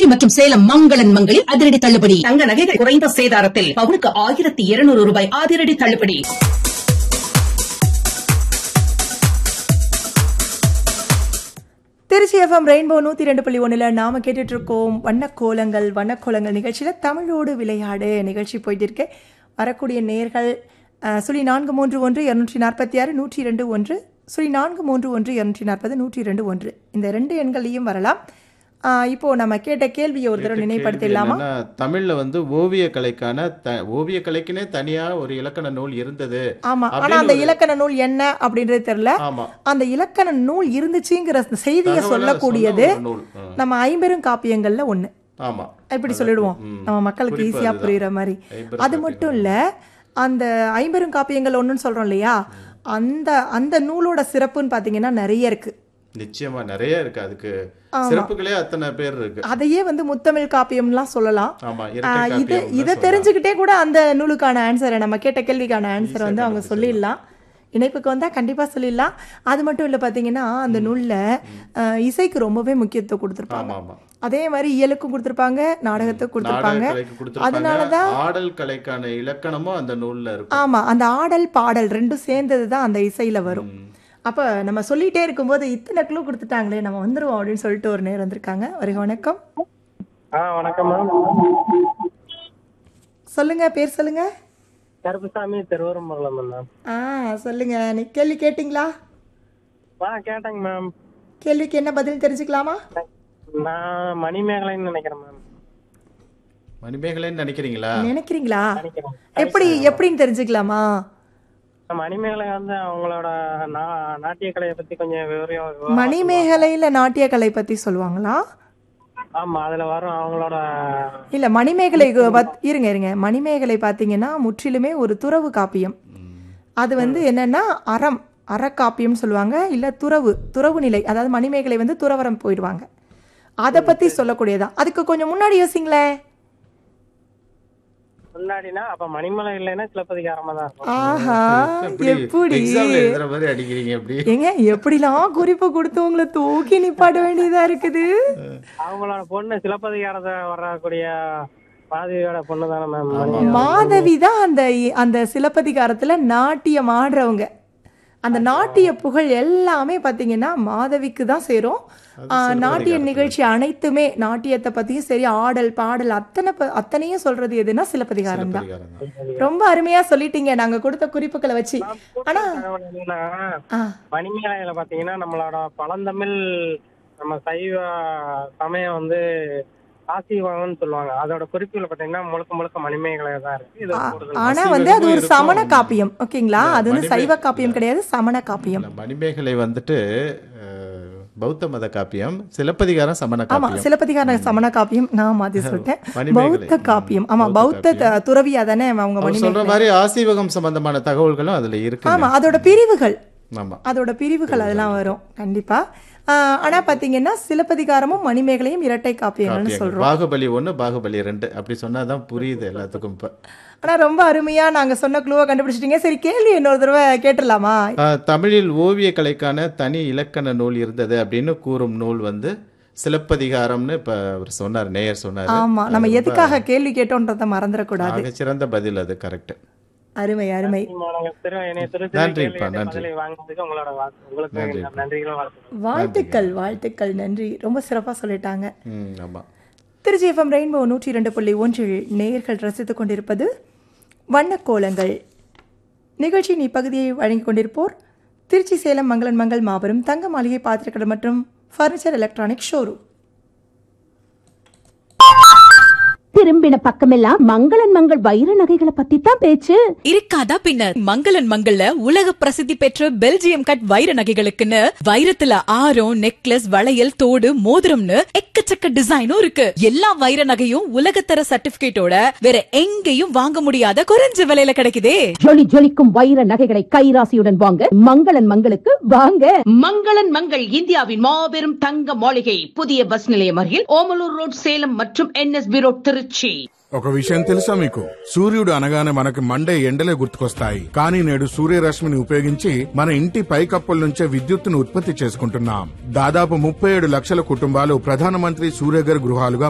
திருச்சி மற்றும் சேலம் மங்களன் மங்களில் அதிரடி தள்ளுபடி தங்க நகைகள் குறைந்த சேதாரத்தில் பவுனுக்கு ஆயிரத்தி இருநூறு ரூபாய் அதிரடி தள்ளுபடி திருச்சி எஃப்எம் ரெயின்போ நூற்றி ரெண்டு புள்ளி ஒன்றில் நாம கேட்டுட்டு இருக்கோம் வண்ணக்கோலங்கள் வண்ணக்கோலங்கள் நிகழ்ச்சியில் தமிழோடு விளையாடு நிகழ்ச்சி போயிட்டு இருக்கு வரக்கூடிய நேர்கள் சுழி நான்கு மூன்று ஒன்று இரநூற்றி நாற்பத்தி ஆறு நூற்றி இரண்டு ஒன்று சுழி நான்கு மூன்று ஒன்று இரநூற்றி நாற்பது நூற்றி இரண்டு ஒன்று இந்த ரெண்டு எண்களையும் வரலாம் அஹ், இப்போ நம்ம கேட்ட கேள்வியை ஒரு தடவை நினைப்படுத்திடலாமா என்னன்னா, தமிழ்ல வந்து ஓவிய கலைக்கான த- ஓவிய கலைக்குனே தனியா ஒரு இலக்கண நூல் இருந்தது ஆமா ஆனா அப்படின்னு அந்த ஒரு- இலக்கண நூல் என்ன அப்படின்றது தெரியல ஆமா அந்த இலக்கண நூல் இருந்துச்சுங்கிற செய்தியை தகவலை சொல்லக்கூடியது சொன்ன ஒரு நூல் ஆ, நம்ம ஐம்பெரும் காப்பியங்கள்ல ஒண்ணு ஆமா இப்படி சொல்லிடுவோம் ம். நம்ம மக்களுக்கு குறிப்பு ஈஸியா அதுதான். புரியுற மாதிரி ஐம்பெரும் அது மட்டும் இல்ல அந்த ஐம்பெரும் காப்பியங்கள் ஒண்ணுன்னு சொல்றோம் இல்லையா அந்த அந்த நூலோட சிறப்புன்னு பாத்தீங்கன்னா நிறைய இருக்கு நிச்சயமா நிறைய இருக்கு அதுக்கு சிறப்புகளே அத்தனை பேர் இருக்கு அதையே வந்து முத்தமிழ் காப்பியம்லாம் சொல்லலாம் ஆமா ஆ, இரட்டை இது காப்பியம்னு இதை சொல்லலாம். தெரிஞ்சுக்கிட்டே கூட அந்த நூலுக்கான ஆன்சரை நம்ம கேட்ட கேள்விக்கான ஆன்சரை வந்து அவங்க சொல்லிடலாம் இணைப்புக்கு வந்தா கண்டிப்பா சொல்லிடலாம் அது மட்டும் இல்ல பாத்தீங்கன்னா அந்த நூல்ல ஆ, இசைக்கு ரொம்பவே முக்கியத்துவம் கொடுத்துருப்பாங்க ஆமா ஆமா அதே மாதிரி இயலுக்கும் கொடுத்துருப்பாங்க நாடகத்துக்கு கொடுத்துருப்பாங்க நாடக கலைக்கு கொடுத்திருப்பாங்க. அதனாலதான் ஆடல் கலைக்கான இலக்கணமும் அந்த நூல்ல இருக்கும் ஆமா அந்த ஆடல் பாடல் ரெண்டும் சேர்ந்தது தான் அந்த இசையில வரும் அப்ப நம்ம சொல்லிட்டே இருக்கும்போது இத்தனை க்ளூ கொடுத்துட்டாங்களே நம்ம வந்துருவோம் அப்படின்னு சொல்லிட்டு ஒரு நேரம் வந்திருக்காங்க வருக வணக்கம் ஆ வணக்கம் மேம் சொல்லுங்க பேர் சொல்லுங்க கருப்புசாமி திருவரம்பலம் மேம் ஆ சொல்லுங்க நீ கேள்வி கேட்டிங்களா ஆ கேட்டேங்க மேம் கேள்விக்கு என்ன பதில் தெரிஞ்சுக்கலாமா நான் மணிமேகலைன்னு நினைக்கிறேன் மேம் மணிமேகலைன்னு நினைக்கிறீங்களா நினைக்கிறீங்களா நினைக்கிறேன் எப்படி எப்படின்னு தெரிஞ்சுக்கலாமா மணிமேகலை வந்து அவங்களோட நா- நாட்டிய கலையை பத்தி கொஞ்சம் விவரம் மணிமேகலையில நாட்டிய கலை பத்தி சொல்லுவாங்களா ஆமா அதுல வரும் அவங்களோட இல்ல மணிமேகலை பத்- இருங்க இருங்க மணிமேகலை பாத்தீங்கன்னா முற்றிலுமே ஒரு துறவு காப்பியம் அது வந்து என்னன்னா அறம் அறக்காப்பியம் சொல்லுவாங்க இல்ல துறவு துறவு நிலை அதாவது மணிமேகலை வந்து துறவரம் போயிடுவாங்க அதை பத்தி சொல்லக்கூடியதா அதுக்கு கொஞ்சம் முன்னாடி யோசிங்களேன் முன்னாடினா அப்ப மணிமலை இல்லைன்னா சிலப்பதிகாரமா தான் இருக்கும் ஆஹா எப்படி எக்ஸாம்ல எழுதுற மாதிரி அடிக்கிறீங்க எப்படி ஏங்க எப்படிலாம் குறிப்பு கொடுத்து உங்களை தூக்கி நிப்பாட்ட வேண்டியதா இருக்குது அவங்களோட பொண்ணு சிலப்பதிகாரத்தை வரக்கூடிய பாதியோட பொண்ணு தானே மேம் மாதவி தான் அந்த அந்த சிலப்பதிகாரத்துல நாட்டியம் ஆடுறவங்க அந்த நாட்டிய புகழ் எல்லாமே பாத்தீங்கன்னா மாதவிக்கு தான் சேரும் ஆ, நாட்டிய நிகழ்ச்சி அனைத்துமே நாட்டியத்தை பத்தியும் சரி ஆடல் பாடல் அத்தனை ப- அத்தனையும் சொல்றது எதுனா சிலப்பதிகாரம் தான் சிலப்பதிகாரம் தான். ரொம்ப அருமையா சொல்லிட்டீங்க நாங்க கொடுத்த குறிப்புகளை வச்சு ஆனா தகவல் என்னன்னா ஆ, மணிமேகலையில பாத்தீங்கன்னா நம்மளோட பழந்தமிழ் நம்ம சைவ சமயம் வந்து ஆசீர்வாதம்னு சொல்லுவாங்க அதோட குறிப்புகள் பாத்தீங்கன்னா முழுக்க முழுக்க மணிமேகலை தான் இருக்கு இது ஆ, கூடுதல் ஆனா வந்து அது ஒரு சமண காப்பியம் ஓகேங்களா அது வந்து சைவ காப்பியம் கிடையாது சமண காப்பியம் இல்ல, மணிமேகலை வந்துட்டு அஹ், பௌத்த மத காப்பியம் சிலப்பதிகாரம் சமண ஆமா காப்பியம் சிலப்பதிகார சமண காப்பியம் நான் மாத்தி சொல்லிட்டேன் மணிமேகலை. பௌத்த காப்பியம் ஆமா பௌத்த பௌத்த த- துறவியா தானே அவங்க அவர் மணி சொல்ற மாதிரி ஆசீவகம் சம்பந்தமான தகவல்களும் அதுல இருக்கு ஆமா அதோட பிரிவுகள் ஆமா அதோட பிரிவுகள் அதெல்லாம் வரும் கண்டிப்பா ஆஹ், ஆனா பாத்தீங்கன்னா சிலப்பதிகாரமும் மணிமேகலையும் இரட்டை காப்பியங்கள்னு காப்பியங்கள். சொல்றோம் பாகுபலி ஒண்ணு பாகுபலி ரெண்டு அப்படி சொன்னாதான் புரியுது எல்லாத்துக்கும் இப்ப ஆனா ரொம்ப அருமையா நாங்க சொன்ன க்ளூவை கண்டுபிடிச்சிட்டீங்க சரி கேள்வி இன்னொரு தடவை கேட்டுடலாமா ஆஹ், தமிழில் ஓவிய கலைக்கான தனி இலக்கண நூல் இருந்தது அப்படின்னு கூறும் நூல் வந்து சிலப்பதிகாரம்னு இப்ப அவர் சொன்னார் நேயர் சொன்னார் ஆமா நம்ம எதுக்காக கேள்வி கேட்டோன்றதை மறந்துடக்கூடாது சிறந்த பதில் அது கரெக்ட் அருமை அருமை மாணவர்கள் திரு என்னை திருச்சி நன்றிப்பா, கேள்வி நன்றி. பதிலை வாங்குறதுக்கு உங்களோட வாழ்த்து- உங்களுக்கு நன்றிப்பா. நன்றிகளும் வாழ்த்துக்கள் வாழ்த்துக்கள் வாழ்த்துக்கள் நன்றி ரொம்ப சிறப்பா சொல்லிட்டாங்க ம் ஆமா திருச்சி எஃப்எம் ரெயின்போ நூற்றி இரண்டு புள்ளி ஒன்றில் நேயர்கள் ரசித்துக் கொண்டிருப்பது வண்ணக்கோலங்கள் நிகழ்ச்சியின் இப்பகுதியை வழங்கிக் கொண்டிருப்போர் திருச்சி சேலம் மங்களன் மங்கள் மாபெரும் தங்க மாளிகை பாத்திரக்கடை மற்றும் ஃபர்னிச்சர் எலக்ட்ரானிக் ஷோரூம் திரும்பின பக்கமெல்லாம் மங்களன் மங்கள் வைர நகைகளை பத்தி தான் பேச்சு இருக்காதா பின்ன மங்களன் மங்கள்ல உலக பிரசித்தி பெற்ற பெல்ஜியம் கட் வைர நகைகளுக்குன்னு வைரத்துல ஆரம் நெக்லஸ் வளையல் தோடு மோதிரம்னு எக்கச்சக்க டிசைனும் இருக்கு எல்லா வைர நகையும் உலகத்தர சர்டிபிகேட்டோட வேற எங்கேயும் வாங்க முடியாத குறைஞ்ச விலையில கிடைக்குதே ஜொலி ஜொலிக்கும் வைர நகைகளை கைராசியுடன் வாங்க மங்களன் மங்களுக்கு வாங்க மங்களன் மங்கள் இந்தியாவின் மாபெரும் தங்க மாளிகை புதிய பஸ் நிலையம் அருகில் ஓமலூர் ரோட் சேலம் மற்றும் என்எஸ்பி ரோட் திருச்சி ఒక విషయం తెలుసా మీకు సూర్యుడు అనగానే మనకి మండే ఎండలే గుర్తుకొస్తాయి కానీ నేడు సూర్యరశ్మిని ఉపయోగించి మన ఇంటి పైకప్పుల నుంచే విద్యుత్తును ఉత్పత్తి చేసుకుంటున్నాం దాదాపు ముప్పై ఏడు లక్షల కుటుంబాలు ప్రధానమంత్రి సూర్యఘర్ గృహాలుగా